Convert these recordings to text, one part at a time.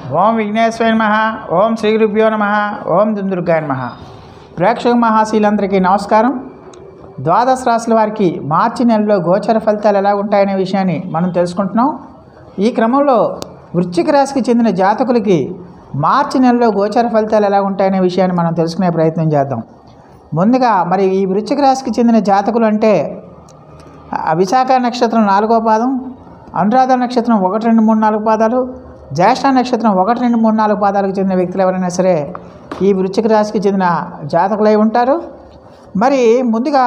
ఓం విఘ్నేశ్వర నమ ఓం శ్రీ గురుభ్యో నమ ఓం దుందుర్గాయ నమ ప్రేక్షక మహాశీలందరికీ నమస్కారం ద్వాదశ రాశుల వారికి మార్చి నెలలో గోచర ఫలితాలు ఎలా ఉంటాయనే విషయాన్ని మనం తెలుసుకుంటున్నాం ఈ క్రమంలో వృశ్చిక రాశికి చెందిన జాతకులకి మార్చి నెలలో గోచర ఫలితాలు ఎలా ఉంటాయనే విషయాన్ని మనం తెలుసుకునే ప్రయత్నం చేద్దాం ముందుగా మరి ఈ వృశ్చిక రాశికి చెందిన జాతకులు అంటే ఆ విశాఖ నక్షత్రం నాలుగో పాదం అనురాధ నక్షత్రం ఒకటి రెండు మూడు నాలుగు పాదాలు జ్యేష్ఠ నక్షత్రం ఒకటి రెండు మూడు నాలుగు పాదాలకు చెందిన వ్యక్తులు ఎవరైనా సరే ఈ వృశ్చిక రాశికి చెందిన జాతకులై ఉంటారు మరి ముందుగా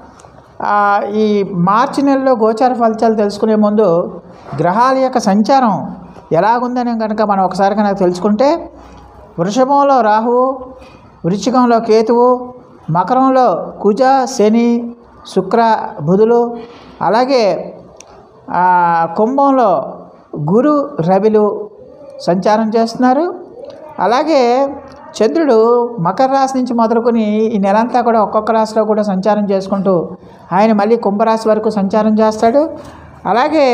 ఆ, ఈ మార్చి నెలలో గోచార ఫలితాలు తెలుసుకునే ముందు గ్రహాల యొక్క సంచారం ఎలాగుందని కనుక మనం ఒకసారి కనుక తెలుసుకుంటే వృషభంలో రాహువు వృశ్చికంలో కేతువు మకరంలో కుజ శని శుక్ర బుధులు అలాగే ఆ, కుంభంలో గురు రవిలు సంచారం చేస్తున్నారు అలాగే చంద్రుడు మకర రాశి నుంచి మొదలుకొని ఈ నెలంతా కూడా ఒక్కొక్క రాశిలో కూడా సంచారం చేసుకుంటూ ఆయన మళ్ళీ కుంభరాశి వరకు సంచారం చేస్తాడు అలాగే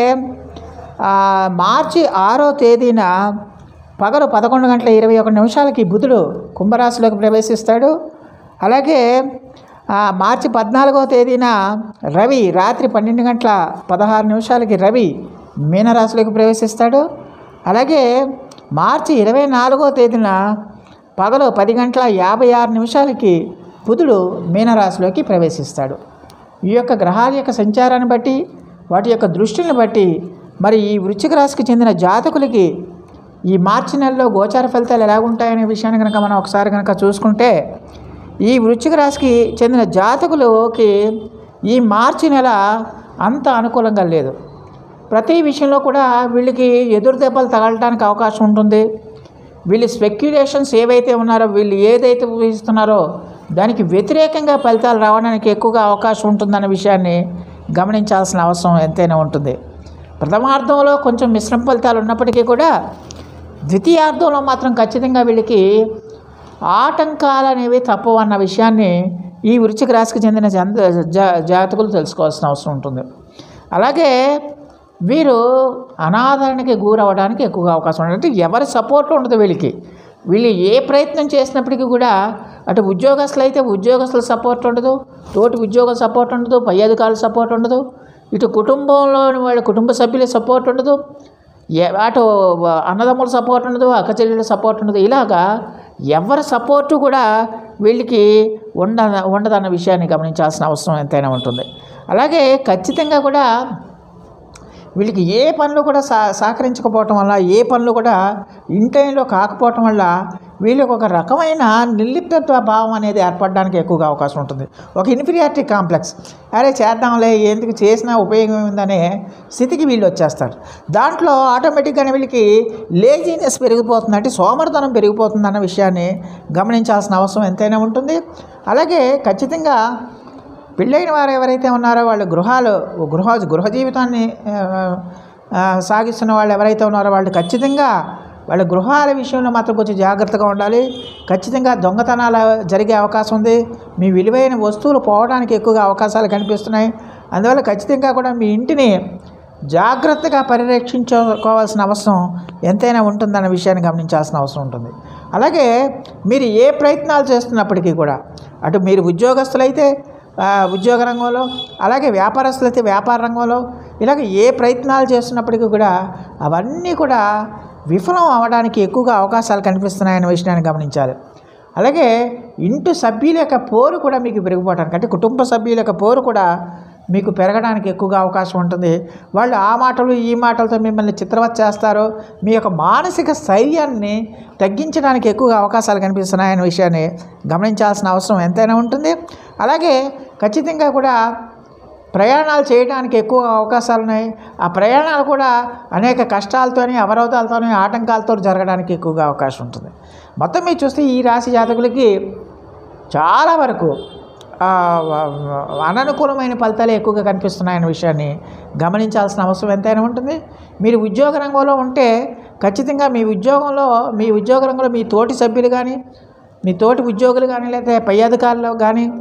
ఆ, మార్చి ఆరో తేదీన పగలు పదకొండు గంటల ఇరవై ఒక నిమిషాలకి బుధుడు కుంభరాశిలోకి ప్రవేశిస్తాడు అలాగే ఆ, మార్చి పద్నాలుగో తేదీన రవి రాత్రి పన్నెండు గంటల పదహారు నిమిషాలకి రవి మీనరాశిలోకి ప్రవేశిస్తాడు అలాగే మార్చి ఇరవై నాలుగో తేదీన పగలు పది గంటల యాభై ఆరు నిమిషాలకి బుధుడు మీనరాశిలోకి ప్రవేశిస్తాడు ఈ యొక్క గ్రహాల యొక్క సంచారాన్ని బట్టి వాటి యొక్క దృష్టిని బట్టి మరి ఈ వృశ్చిక రాశికి చెందిన జాతకులకి ఈ మార్చి నెలలో గోచార ఫలితాలు ఎలా ఉంటాయనే విషయాన్ని కనుక మనం ఒకసారి కనుక చూసుకుంటే ఈ వృశ్చిక రాశికి చెందిన జాతకులకి ఈ మార్చి నెల అంత అనుకూలంగా లేదు ప్రతి విషయంలో కూడా వీళ్ళకి ఎదురు దెబ్బలు తగలడానికి అవకాశం ఉంటుంది వీళ్ళ స్పెక్యులేషన్స్ ఏవైతే ఉన్నారో వీళ్ళు ఏదైతే ఊహిస్తున్నారో దానికి వ్యతిరేకంగా ఫలితాలు రావడానికి ఎక్కువగా అవకాశం ఉంటుందన్న విషయాన్ని గమనించాల్సిన అవసరం ఎంతైనా ఉంటుంది ప్రథమార్థంలో కొంచెం మిశ్రమ ఫలితాలు ఉన్నప్పటికీ కూడా ద్వితీయార్థంలో మాత్రం ఖచ్చితంగా వీళ్ళకి ఆటంకాలు అనేవి తప్పవు అన్న విషయాన్ని ఈ వృశ్చిక రాశికి చెందిన జంత జా- జాతకులు తెలుసుకోవాల్సిన అవసరం ఉంటుంది అలాగే వీరు అనాదరణకి గురవడానికి ఎక్కువగా అవకాశం ఉంటుంది అంటే ఎవరి సపోర్ట్ ఉండదు వీళ్ళకి వీళ్ళు ఏ ప్రయత్నం చేసినప్పటికీ కూడా అటు ఉద్యోగస్తులు అయితే ఉద్యోగస్తుల సపోర్ట్ ఉండదు తోటి ఉద్యోగ సపోర్ట్ ఉండదు పై అధికారుల సపోర్ట్ ఉండదు ఇటు కుటుంబంలోని వాళ్ళ కుటుంబ సభ్యుల సపోర్ట్ ఉండదు ఏ- అటు అన్నదమ్ముల సపోర్ట్ ఉండదు అక్క చెల్లెళ్ళ సపోర్ట్ ఉండదు ఇలాగా ఎవరి సపోర్టు కూడా వీళ్ళకి ఉండ ఉండదన్న విషయాన్ని గమనించాల్సిన అవసరం ఎంతైనా ఉంటుంది అలాగే ఖచ్చితంగా కూడా వీళ్ళకి ఏ పనులు కూడా సా సహకరించకపోవటం వల్ల ఏ పనులు కూడా ఇన్ టైంలో కాకపోవటం వల్ల వీళ్ళకి ఒక రకమైన నిర్లిప్తత్వ భావం అనేది ఏర్పడడానికి ఎక్కువగా అవకాశం ఉంటుంది ఒక ఇన్ఫీరియారిటీ కాంప్లెక్స్ అరే చేద్దాంలే ఎందుకు చేసినా ఉపయోగం ఉందనే స్థితికి వీళ్ళు వచ్చేస్తారు దాంట్లో ఆటోమేటిక్గానే వీళ్ళకి లేజీనెస్ పెరిగిపోతుంది అంటే సోమరితనం పెరిగిపోతుంది అన్న విషయాన్ని గమనించాల్సిన అవసరం ఎంతైనా ఉంటుంది అలాగే ఖచ్చితంగా పెళ్ళైన వారు ఎవరైతే ఉన్నారో వాళ్ళు గృహాలు గృహ గృహ జీవితాన్ని ఆ, ఆ, సాగిస్తున్న వాళ్ళు ఎవరైతే ఉన్నారో వాళ్ళు ఖచ్చితంగా వాళ్ళ గృహాల విషయంలో మాత్రం కొంచెం జాగ్రత్తగా ఉండాలి ఖచ్చితంగా దొంగతనాలు జరిగే అవకాశం ఉంది మీ విలువైన వస్తువులు పోవడానికి ఎక్కువగా అవకాశాలు కనిపిస్తున్నాయి అందువల్ల ఖచ్చితంగా కూడా మీ ఇంటిని జాగ్రత్తగా పరిరక్షించుకోవాల్సిన అవసరం ఎంతైనా ఉంటుందన్న విషయాన్ని గమనించాల్సిన అవసరం ఉంటుంది అలాగే మీరు ఏ ప్రయత్నాలు చేస్తున్నప్పటికీ కూడా అటు మీరు ఉద్యోగస్తులైతే ఆ, ఉద్యోగ రంగంలో అలాగే వ్యాపారస్తులైతే వ్యాపార రంగంలో ఇలాగ ఏ ప్రయత్నాలు చేస్తున్నప్పటికీ కూడా అవన్నీ కూడా విఫలం అవ్వడానికి ఎక్కువగా అవకాశాలు కనిపిస్తున్నాయనే విషయాన్ని గమనించాలి అలాగే ఇంటి సభ్యుల యొక్క పోరు కూడా మీకు పెరిగిపోవడానికి అంటే కుటుంబ సభ్యుల యొక్క పోరు కూడా మీకు పెరగడానికి ఎక్కువగా అవకాశం ఉంటుంది వాళ్ళు ఆ మాటలు ఈ మాటలతో మిమ్మల్ని చిత్రవత్ చేస్తారు మీ యొక్క మానసిక స్థైర్యాన్ని తగ్గించడానికి ఎక్కువగా అవకాశాలు కనిపిస్తున్నాయనే విషయాన్ని గమనించాల్సిన అవసరం ఎంతైనా ఉంటుంది అలాగే ఖచ్చితంగా కూడా ప్రయాణాలు చేయడానికి ఎక్కువ అవకాశాలు ఉన్నాయి ఆ ప్రయాణాలు కూడా అనేక కష్టాలతోని అవరోధాలతోని ఆటంకాలతో జరగడానికి ఎక్కువగా అవకాశం ఉంటుంది మొత్తం మీరు చూస్తే ఈ రాశి జాతకులకి చాలా వరకు ఆ, అననుకూలమైన ఫలితాలు ఎక్కువగా కనిపిస్తున్నాయనే విషయాన్ని గమనించాల్సిన అవసరం ఎంతైనా ఉంటుంది మీరు ఉద్యోగ రంగంలో ఉంటే ఖచ్చితంగా మీ ఉద్యోగంలో మీ ఉద్యోగ రంగంలో మీ తోటి సభ్యులు కానీ మీ తోటి ఉద్యోగులు కానీ లేకపోతే పై అధికారులు కానీ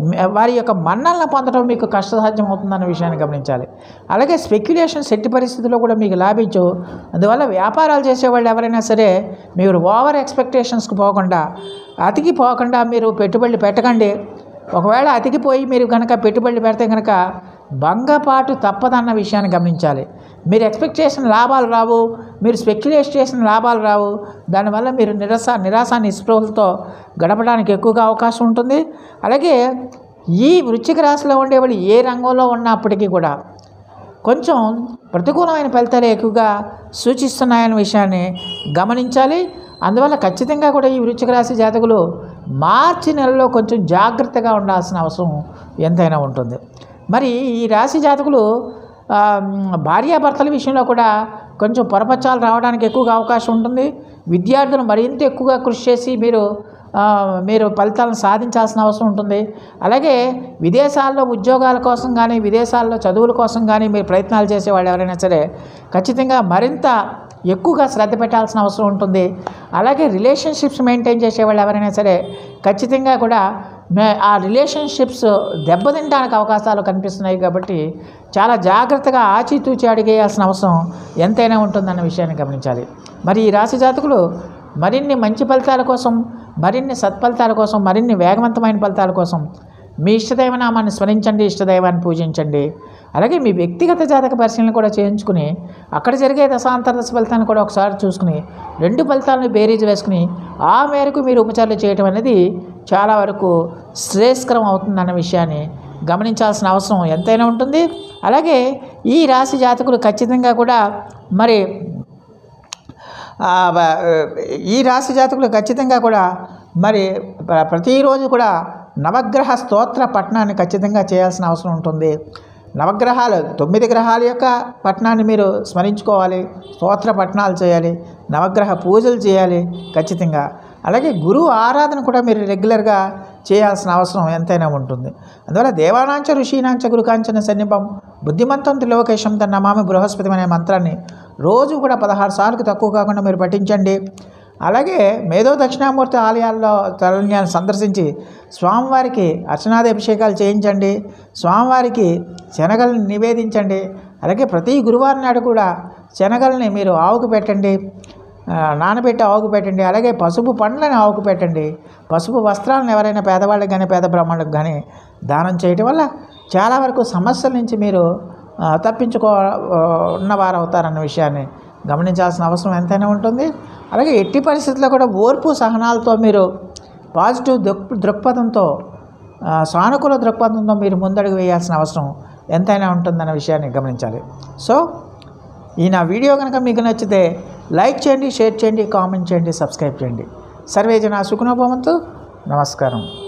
మ- వారి యొక్క మన్నలను పొందడం మీకు కష్టసాధ్యం అవుతుందన్న విషయాన్ని గమనించాలి అలాగే స్పెక్యులేషన్స్ ఎట్టి పరిస్థితుల్లో కూడా మీకు లాభించు అందువల్ల వ్యాపారాలు చేసేవాళ్ళు ఎవరైనా సరే మీరు ఓవర్ ఎక్స్పెక్టేషన్స్కి పోకుండా అతికి పోకుండా మీరు పెట్టుబడులు పెట్టకండి ఒకవేళ అతికిపోయి మీరు కనుక పెట్టుబడులు పెడితే కనుక భంగపాటు తప్పదన్న విషయాన్ని గమనించాలి మీరు ఎక్స్పెక్ట్ చేసిన లాభాలు రావు మీరు స్పెక్యులేట్ చేసిన లాభాలు రావు దానివల్ల మీరు నిరాశ నిరాశ నిస్పృహలతో గడపడానికి ఎక్కువగా అవకాశం ఉంటుంది అలాగే ఈ వృశ్చిక రాశిలో ఉండేవాళ్ళు ఏ రంగంలో ఉన్నప్పటికీ కూడా కొంచెం ప్రతికూలమైన ఫలితాలు ఎక్కువగా సూచిస్తున్నాయనే విషయాన్ని గమనించాలి అందువల్ల ఖచ్చితంగా కూడా ఈ వృశ్చిక రాశి జాతకులు మార్చి నెలలో కొంచెం జాగ్రత్తగా ఉండాల్సిన అవసరం ఎంతైనా ఉంటుంది మరి ఈ రాశి జాతకులు ఆ, భార్యాభర్తల విషయంలో కూడా కొంచెం పొరపచ్చాలు రావడానికి ఎక్కువగా అవకాశం ఉంటుంది విద్యార్థులు మరింత ఎక్కువగా కృషి చేసి మీరు ఆ, మీరు ఫలితాలను సాధించాల్సిన అవసరం ఉంటుంది అలాగే విదేశాల్లో ఉద్యోగాల కోసం కానీ విదేశాల్లో చదువుల కోసం కానీ మీరు ప్రయత్నాలు చేసేవాళ్ళు ఎవరైనా సరే ఖచ్చితంగా మరింత ఎక్కువగా శ్రద్ధ పెట్టాల్సిన అవసరం ఉంటుంది అలాగే రిలేషన్షిప్స్ మెయింటైన్ చేసేవాళ్ళు ఎవరైనా సరే ఖచ్చితంగా కూడా మే ఆ రిలేషన్షిప్స్ దెబ్బతింటానికి అవకాశాలు కనిపిస్తున్నాయి కాబట్టి చాలా జాగ్రత్తగా ఆచితూచి అడిగేయాల్సిన అవసరం ఎంతైనా ఉంటుందన్న విషయాన్ని గమనించాలి మరి ఈ రాశి జాతకులు మరిన్ని మంచి ఫలితాల కోసం మరిన్ని సత్ఫలితాల కోసం మరిన్ని వేగవంతమైన ఫలితాల కోసం మీ ఇష్టదైవ నామాన్ని స్మరించండి ఇష్టదైవాన్ని పూజించండి అలాగే మీ వ్యక్తిగత జాతక పరిశీలన కూడా చేయించుకుని అక్కడ జరిగే దశాంతర దశ ఫలితాన్ని కూడా ఒకసారి చూసుకుని రెండు ఫలితాలను బేరీజ్ వేసుకుని ఆ మేరకు మీరు ఉపచారాలు చేయటం అనేది చాలా వరకు శ్రేయస్కరం అవుతుందన్న విషయాన్ని గమనించాల్సిన అవసరం ఎంతైనా ఉంటుంది అలాగే ఈ రాశి జాతకులు ఖచ్చితంగా కూడా మరి ఆ, బ- ఈ రాశి జాతకులు ఖచ్చితంగా కూడా మరి ప్ర- ప్రతిరోజు కూడా నవగ్రహ స్తోత్ర పఠనాన్ని ఖచ్చితంగా చేయాల్సిన అవసరం ఉంటుంది నవగ్రహాలు తొమ్మిది గ్రహాల యొక్క పఠనాన్ని మీరు స్మరించుకోవాలి స్తోత్ర పఠనాలు చేయాలి నవగ్రహ పూజలు చేయాలి ఖచ్చితంగా అలాగే గురువు ఆరాధన కూడా మీరు రెగ్యులర్గా చేయాల్సిన అవసరం ఎంతైనా ఉంటుంది అందువల్ల దేవానాంచ ఋషీనాంచ గురుకాంచన సన్నిపం బుద్ధిమంతం త్రిలోకేశం తన నమామి బృహస్పతి అనే మంత్రాన్ని రోజు కూడా పదహారు సార్లు తక్కువ కాకుండా మీరు పఠించండి అలాగే మేధో దక్షిణామూర్తి ఆలయాల్లో తరణ్యాన్ని సందర్శించి స్వామివారికి అర్చనాది అభిషేకాలు చేయించండి స్వామివారికి శనగలను నివేదించండి అలాగే ప్రతి గురువారం నాడు కూడా శనగల్ని మీరు ఆవుకు పెట్టండి ఆ, నానబెట్టి ఆవుకు పెట్టండి అలాగే పసుపు పండ్లను ఆవుకు పెట్టండి పసుపు వస్త్రాలను ఎవరైనా పేదవాళ్ళకి కానీ పేద బ్రాహ్మణులకు కానీ దానం చేయటం వల్ల చాలా వరకు సమస్యల నుంచి మీరు ఆ, తప్పించుకో ఆ, ఉన్నవారు అవుతారన్న విషయాన్ని గమనించాల్సిన అవసరం ఎంతైనా ఉంటుంది అలాగే ఎట్టి పరిస్థితుల్లో కూడా ఓర్పు సహనాలతో మీరు పాజిటివ్ దృక్ దృక్పథంతో ఆ, సానుకూల దృక్పథంతో మీరు ముందడుగు వేయాల్సిన అవసరం ఎంతైనా ఉంటుందన్న విషయాన్ని గమనించాలి సో ఈ నా వీడియో కనుక మీకు నచ్చితే లైక్ చేయండి షేర్ చేయండి కామెంట్ చేయండి సబ్స్క్రైబ్ చేయండి సర్వే జన సుఖనోభవంతు నమస్కారం